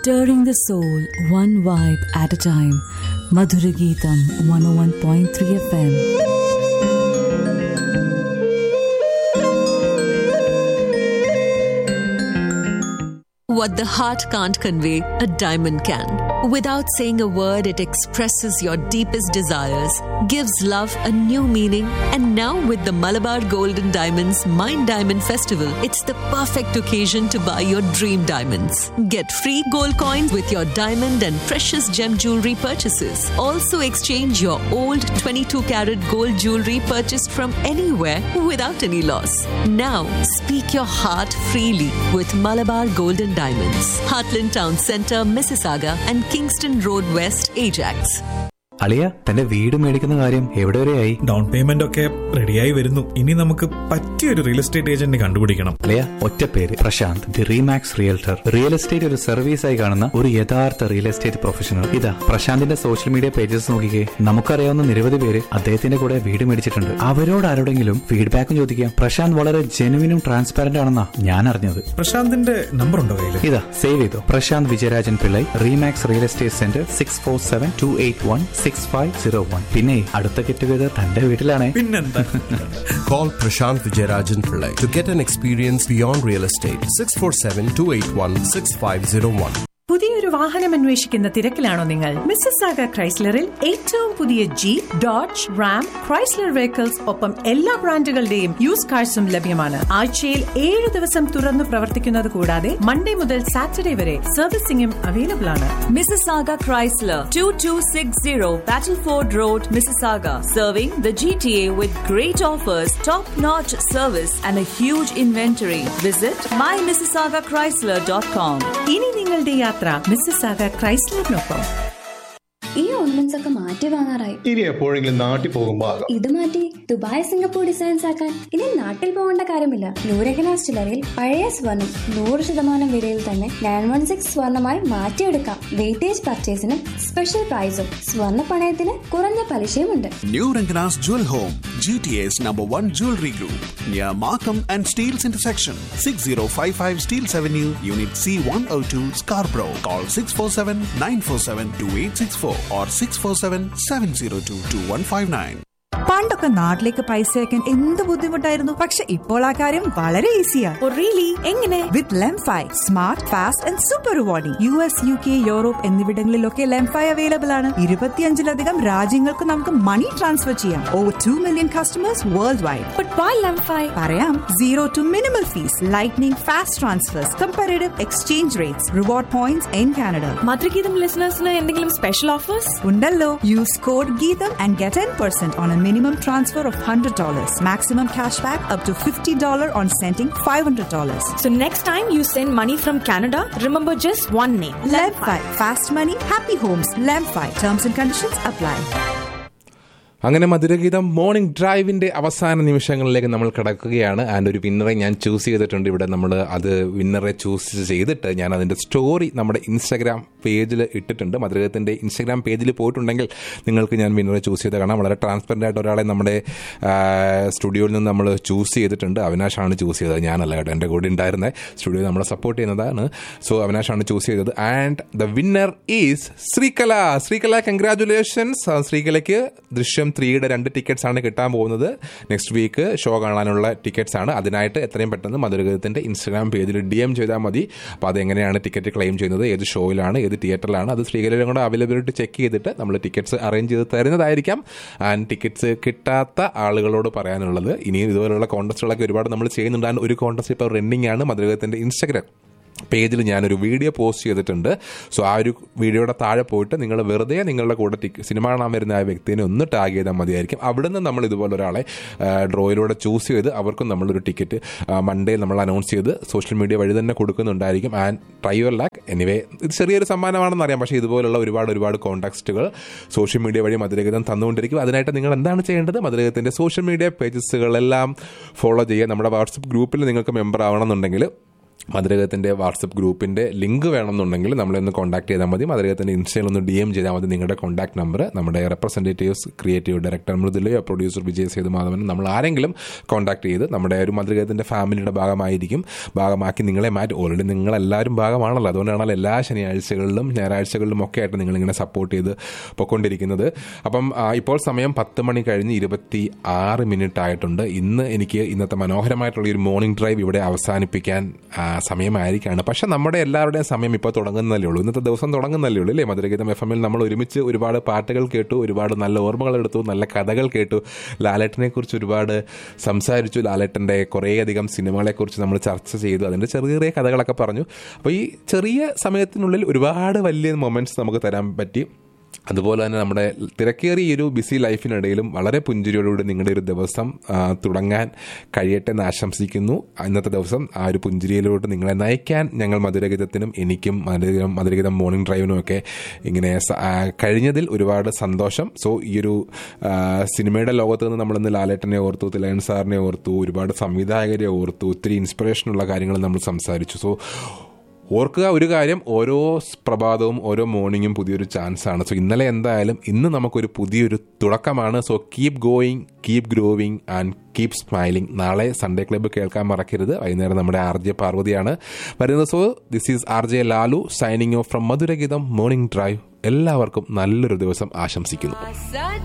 Stirring the soul, one vibe at a time. Madhura Geetam 101.3 FM. What the heart can't convey, a diamond can. Without saying a word, it expresses your deepest desires, gives love a new meaning, and now with the Malabar Golden Diamonds Mind Diamond Festival, it's the perfect occasion to buy your dream diamonds. Get free gold coins with your diamond and precious gem jewelry purchases. Also, exchange your old 22 karat gold jewelry purchased from anywhere without any loss. Now, speak your heart freely with Malabar Golden Diamonds, Heartland Town Centre, Mississauga, and Kingston Road West, Ajax. അളിയ തന്റെ വീട് മേടിക്കുന്ന കാര്യം എവിടെ വരെയായി down payment ഒക്കെ റെഡിയായി വരുന്നു ഇനി നമുക്ക് പറ്റിയൊരു റിയൽ എസ്റ്റേറ്റ് ഏജന്റിനെ കണ്ടുപിടിക്കണം അളിയ ഒറ്റ പേര് Prashanth the REMAX realtor real estate ഒരു സർവീസ് ആയി കാണുന്ന ഒരു യഥാർത്ഥ റിയൽ എസ്റ്റേറ്റ് പ്രൊഫഷണൽ ഇതാ പ്രശാന്തിന്റെ സോഷ്യൽ മീഡിയ പേജസ് നോക്കിക്കേ നമുക്കറിയാവുന്ന നിരവധി പേര് അദ്ദേഹത്തിന്റെ കൂടെ വീട് മേടിച്ചിട്ടുണ്ട് അവരോട് ആരോടെങ്കിലും ഫീഡ്ബാക്കും ചോദിക്കാം പ്രശാന്ത് വളരെ ജെനുവിനും ട്രാൻസ്പാരന്റ് ആണെന്നാ ഞാൻ അറിഞ്ഞത് പ്രശാന്തിന്റെ നമ്പർ ഉണ്ടോ കയ്യില് ഇതാ സേവ് ചെയ്തു Prashanth Vijayarajan Pillai REMAX real estate centre six four seven two eight one six five zero one പിന്നെ അടുത്ത ഗെറ്റ് ടുഗദർ തന്റെ വീട്ടിലാണേ പിന്നെന്താ Call Prashant Vijayarajan Pillai to get an experience beyond real estate. 647 281 6501. പുതിയൊരു വാഹനം അന്വേഷിക്കുന്ന തിരക്കിലാണോ നിങ്ങൾ മിസ്സസാഗ ക്രൈസ്ലറിൽ ഏറ്റവും പുതിയ Jeep Dodge Ram Chrysler vehicles ഒപ്പം എല്ലാ ബ്രാൻഡുകളുടെയും യൂസ് കാഴ്സും ലഭ്യമാണ് ആഴ്ചയിൽ ഏഴ് ദിവസം തുറന്നു പ്രവർത്തിക്കുന്നത് കൂടാതെ മൺഡേ മുതൽ സാറ്റർഡേ വരെ സർവീസിംഗും അവൈലബിൾ ആണ് Mississauga Chrysler 2260 Battleford Road, Mississauga. Serving the GTA with great offers, top notch service, and a huge inventory. Visit mymississaugachrysler.com. ഇനി നിങ്ങളുടെ യാത്ര മിസ്സസാഗ ക്രൈസ്ലറിനൊപ്പം ഈ ഓർണമെന്റ്സ് ഒക്കെ മാറ്റി വാങ്ങാറായി ഇനി എപ്പോഴെങ്കിലും നാട്ടിൽ പോകുമ്പോ ആകാം ഇത് മാറ്റി ദുബായ് സിംഗപ്പൂർ ഡിസൈൻസ് ആക്കാൻ ഇനി നാട്ടിൽ പോകേണ്ട കാര്യമില്ല നൂരകന ചില്ലറയിൽ പഴയ സ്വർണം നൂറ് ശതമാനം വിലയിൽ തന്നെ നയൻ വൺ സിക്സ് സ്വർണമായി മാറ്റിയെടുക്കാം വെയിറ്റേജ് പർച്ചേസിന് സ്പെഷ്യൽ പ്രൈസും സ്വർണ്ണ പണയത്തിന് കുറഞ്ഞ പലിശയുമുണ്ട് New Rangana's Jewel Home, GTA's number one jewelry group, near Markham and Steels intersection, 6055 Steels Avenue, Unit C102, Scarborough. Call 647 947 2864 or 647 702 2159. പണ്ടൊക്കെ നാട്ടിലേക്ക് പൈസ അയക്കാൻ എന്ത് ബുദ്ധിമുട്ടായിരുന്നു പക്ഷെ ഇപ്പോൾ ആ കാര്യം വളരെ ഈസിയാ എങ്ങനെ with Lemfi smart fast and super rewarding U S U K Europe എന്നിവിടങ്ങളിലൊക്കെ ലെംഫൈ അവൈലബിൾ ആണ് ഇരുപത്തിയഞ്ചിലധികം രാജ്യങ്ങൾക്ക് നമുക്ക് മണി ട്രാൻസ്ഫർ ചെയ്യാം over two million customers worldwide പറയാം zero to minimal fees lightning fast transfers comparative exchange rates reward points in Canada Madhurageetham ലിസണേഴ്സിന് എന്തെങ്കിലും special offers ഉണ്ടല്ലോ use code Geetham and get ten percent on a minimum transfer of hundred dollars maximum cash back up to fifty dollar on sending five hundred dollars So next time you send money from Canada, remember just one name. Lemfi. Fast money, happy homes. Lemfi. Terms and conditions apply. അങ്ങനെ മധുരഗീതം morning ഡ്രൈവിന്റെ അവസാന നിമിഷങ്ങളിലേക്ക് നമ്മൾ കിടക്കുകയാണ് and ഒരു വിന്നറെ ഞാൻ choose ചെയ്തിട്ടുണ്ട് ഇവിടെ നമ്മൾ അത് വിന്നറെ ചൂസ് ചെയ്തിട്ട് ഞാൻ അതിന്റെ സ്റ്റോറി നമ്മുടെ ഇൻസ്റ്റാഗ്രാം പേജിൽ ഇട്ടിട്ടുണ്ട് മധുരഗീതത്തിന്റെ ഇൻസ്റ്റാഗ്രാം പേജിൽ പോയിട്ടുണ്ടെങ്കിൽ നിങ്ങൾക്ക് ഞാൻ വിന്നറെ ചൂസ് ചെയ്ത് കാണാം വളരെ ട്രാൻസ്പെറൻ്റ് ആയിട്ട് ഒരാളെ നമ്മുടെ ആ, സ്റ്റുഡിയോയിൽ നിന്ന് നമ്മൾ ചൂസ് ചെയ്തിട്ടുണ്ട് അവിനാഷാണ് ചൂസ് ചെയ്തത് ഞാനല്ല കേട്ടോ എൻ്റെ കൂടെ ഉണ്ടായിരുന്നത് സ്റ്റുഡിയോ നമ്മളെ സപ്പോർട്ട് ചെയ്യുന്നതാണ് സോ അവിനാഷാണ് ചൂസ് ചെയ്തത് and the winner is Sreekala Sreekala congratulations ശ്രീകലയ്ക്ക് ദൃശ്യം ത്രീയുടെ രണ്ട് ടിക്കറ്റ്സ് ആണ് കിട്ടാൻ പോകുന്നത് നെക്സ്റ്റ് വീക്ക് ഷോ കാണാനുള്ള ടിക്കറ്റ്സ് ആണ് അതിനായിട്ട് എത്രയും പെട്ടെന്ന് മധുരഗീതത്തിന്റെ ഇൻസ്റ്റാഗ്രാം പേജിൽ ഡി എം ചെയ്താൽ മതി അപ്പോൾ അതെങ്ങനെയാണ് ടിക്കറ്റ് ക്ലെയിം ചെയ്യുന്നത് ഏത് ഷോയിലാണ് ഏത് തിയേറ്ററിലാണ് അത് ശ്രീകലയുടെ കൂടെ അവൈലബിലിറ്റി ചെക്ക് ചെയ്തിട്ട് നമ്മൾ ടിക്കറ്റ്സ് അറേഞ്ച് ചെയ്ത് തരുന്നതായിരിക്കാം ആൻഡ് ടിക്കറ്റ്സ് കിട്ടാത്ത ആളുകളോട് പറയാനുള്ളത് ഇനിയും ഇതുപോലുള്ള കോൺടസ്റ്റുകളൊക്കെ ഒരുപാട് നമ്മൾ ചെയ്യുന്നുണ്ട് ആൻഡ് ഒരു കോൺടസ്റ്റ് ഇപ്പോൾ റണ്ണിംഗ് ആണ് മധുരഗീതത്തിന്റെ ഇൻസ്റ്റാഗ്രാം പേജിൽ ഞാനൊരു വീഡിയോ പോസ്റ്റ് ചെയ്തിട്ടുണ്ട് സോ ആ ഒരു വീഡിയോയുടെ താഴെ പോയിട്ട് നിങ്ങൾ വെറുതെ നിങ്ങളുടെ കൂടെ ടിക്ക് സിനിമ കാണാൻ വരുന്ന ആ വ്യക്തിനെ ഒന്ന് ടാഗ് ചെയ്താൽ മതിയായിരിക്കും അവിടെ നിന്ന് നമ്മൾ ഇതുപോലെ ഒരാളെ ഡ്രോയിലൂടെ ചൂസ് ചെയ്ത് അവർക്കും നമ്മളൊരു ടിക്കറ്റ് മൺഡേ നമ്മൾ അനൗൺസ് ചെയ്ത് സോഷ്യൽ മീഡിയ വഴി തന്നെ കൊടുക്കുന്നുണ്ടായിരിക്കും and try your luck anyway ഇത് ചെറിയൊരു സമ്മാനമാണെന്ന് അറിയാം പക്ഷേ ഇതുപോലുള്ള ഒരുപാട് ഒരുപാട് കോൺടാക്റ്റുകൾ സോഷ്യൽ മീഡിയ വഴി മധുരഗീതം തന്നുകൊണ്ടിരിക്കും അതിനായിട്ട് നിങ്ങൾ എന്താണ് ചെയ്യേണ്ടത് മധുരഗീതത്തിൻ്റെ സോഷ്യൽ മീഡിയ പേജസുകളെല്ലാം ഫോളോ ചെയ്യുക നമ്മുടെ വാട്സപ്പ് ഗ്രൂപ്പിൽ നിങ്ങൾക്ക് മെമ്പർ ആവണമെന്നുണ്ടെങ്കിൽ മധുരകത്തിൻ്റെ വാട്സപ്പ് ഗ്രൂപ്പിൻ്റെ ലിങ്ക് വേണമെന്നുണ്ടെങ്കിൽ നമ്മളെ ഒന്ന് കോൺടാക്ട് ചെയ്താൽ മതി മധുരകത്തിൻ്റെ ഇൻസ്റ്റയിൽ ഒന്ന് ഡി എം ചെയ്താൽ മതി നിങ്ങളുടെ കോൺടാക്ട് നമ്പർ നമ്മുടെ റെപ്രസെൻറ്റേറ്റീവ്സ് ക്രിയേറ്റീവ് ഡയറക്ടർ മൃദുലയോ പ്രൊഡ്യൂസർ വിജയ് സേതുമാധവൻ നമ്മൾ ആരെങ്കിലും കോൺടാക്ട് ചെയ്ത് നമ്മുടെ ഒരു മധുരകത്തിൻ്റെ ഫാമിലിയുടെ ഭാഗമായിരിക്കും ഭാഗമാക്കി നിങ്ങളെ മാറ്റി ഓൾറെഡി നിങ്ങളെല്ലാവരും ഭാഗമാണല്ലോ അതുകൊണ്ടാണല്ലോ എല്ലാ ശനിയാഴ്ചകളിലും ഞായറാഴ്ചകളിലും ഒക്കെ ആയിട്ട് നിങ്ങളിങ്ങനെ സപ്പോർട്ട് ചെയ്ത് പൊയ്ക്കൊണ്ടിരിക്കുന്നത് അപ്പം ആ, ഇപ്പോൾ സമയം പത്ത് മണി കഴിഞ്ഞ് ഇരുപത്തി ആറ് മിനിറ്റ് ആയിട്ടുണ്ട് ഇന്ന് എനിക്ക് ഇന്നത്തെ മനോഹരമായിട്ടുള്ള ഈ ഒരു മോർണിംഗ് ഡ്രൈവ് ഇവിടെ അവസാനിപ്പിക്കാൻ ആ, സമയമായിരിക്കാണ് പക്ഷെ നമ്മുടെ എല്ലാവരുടെയും സമയം ഇപ്പോൾ തുടങ്ങുന്നല്ലേ ഉള്ളൂ ഇന്നത്തെ ദിവസം തുടങ്ങുന്നല്ലേ ഉള്ളൂ അല്ലേ മധുരഗീതം എഫ് എമ്മിൽ നമ്മൾ ഒരുമിച്ച് ഒരുപാട് പാട്ടുകൾ കേട്ടു ഒരുപാട് നല്ല ഓർമ്മകൾ എടുത്തു നല്ല കഥകൾ കേട്ടു ലാലേട്ടനെ കുറിച്ച് ഒരുപാട് സംസാരിച്ചു ലാലേട്ടൻ്റെ കുറേയധികം സിനിമകളെക്കുറിച്ച് നമ്മൾ ചർച്ച ചെയ്തു അതിൻ്റെ ചെറിയ ചെറിയ കഥകളൊക്കെ പറഞ്ഞു അപ്പോൾ ഈ ചെറിയ സമയത്തിനുള്ളിൽ ഒരുപാട് വലിയ മൊമെൻറ്റ്സ് നമുക്ക് തരാൻ പറ്റി അതുപോലെ തന്നെ നമ്മുടെ തിരക്കേറിയ ഈ ഒരു ബിസി ലൈഫിനിടയിലും വളരെ പുഞ്ചിരിയോടുകൂടി നിങ്ങളുടെ ഒരു ദിവസം ആ, തുടങ്ങാൻ കഴിയട്ടെ എന്ന് ആശംസിക്കുന്നു ഇന്നത്തെ ദിവസം ആ ഒരു പുഞ്ചിരിയിലോട്ട് നിങ്ങളെ നയിക്കാൻ ഞങ്ങൾ മധുരഗീതത്തിനും എനിക്കും മധുരഗീതം മധുരഗീതം മോർണിംഗ് ഡ്രൈവിനും ഒക്കെ ഇങ്ങനെ സ- ആ, കഴിഞ്ഞതിൽ ഒരുപാട് സന്തോഷം സോ ഈ ഒരു ആ, സിനിമയുടെ ലോകത്ത് നിന്ന് നമ്മളിന്ന് ലാലേട്ടനെ ഓർത്തു തിലയൻ സാറിനെ ഓർത്തു ഒരുപാട് സംവിധായകരെ ഓർത്തു ഒത്തിരി ഇൻസ്പിറേഷനുള്ള കാര്യങ്ങൾ നമ്മൾ സംസാരിച്ചു സോ ഓർക്കുക ഒരു കാര്യം ഓരോ സ് പ്രഭാതവും ഓരോ മോർണിംഗും പുതിയൊരു ചാൻസ് ആണ് സോ ഇന്നലെ എന്തായാലും ഇന്ന് നമുക്കൊരു പുതിയൊരു തുടക്കമാണ് so keep going keep growing and keep smiling നാളെ സൺഡേ ക്ലബ്ബ് കേൾക്കാൻ മറക്കരുത് വൈകുന്നേരം നമ്മുടെ ആർ ജെ പാർവതിയാണ് വരുന്നത് so this is R J Lalu signing off from Madhurageetham morning drive എല്ലാവർക്കും നല്ലൊരു ദിവസം ആശംസിക്കുന്നു